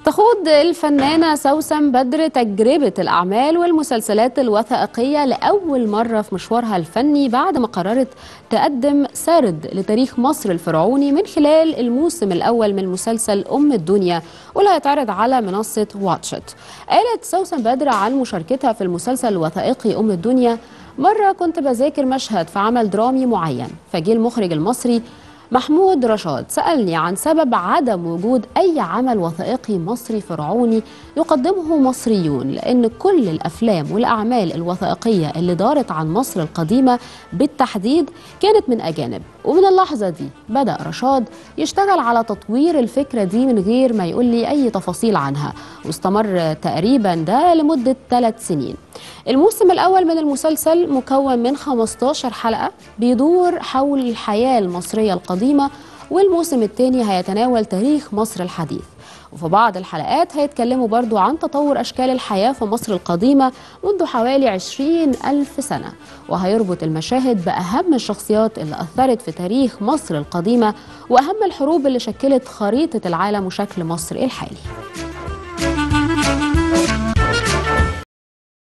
تخوض الفنانة سوسن بدر تجربة الأعمال والمسلسلات الوثائقية لأول مرة في مشوارها الفني بعد ما قررت تقدم سرد لتاريخ مصر الفرعوني من خلال الموسم الأول من مسلسل أم الدنيا واللي هيتعرض على منصة واتشت قالت سوسن بدر عن مشاركتها في المسلسل الوثائقي أم الدنيا مرة كنت بذاكر مشهد في عمل درامي معين فجه المخرج المصري محمود رشاد سألني عن سبب عدم وجود أي عمل وثائقي مصري فرعوني يقدمه مصريون لأن كل الأفلام والأعمال الوثائقية اللي دارت عن مصر القديمة بالتحديد كانت من أجانب ومن اللحظة دي بدأ رشاد يشتغل على تطوير الفكرة دي من غير ما يقول لي أي تفاصيل عنها واستمر تقريبا ده لمدة ثلاث سنين الموسم الأول من المسلسل مكون من 15 حلقة بيدور حول الحياة المصرية القديمة والموسم الثاني هيتناول تاريخ مصر الحديث وفي بعض الحلقات هيتكلموا برضو عن تطور أشكال الحياة في مصر القديمة منذ حوالي 20 ألف سنة وهيربط المشاهد بأهم الشخصيات اللي أثرت في تاريخ مصر القديمة وأهم الحروب اللي شكلت خريطة العالم وشكل مصر الحالي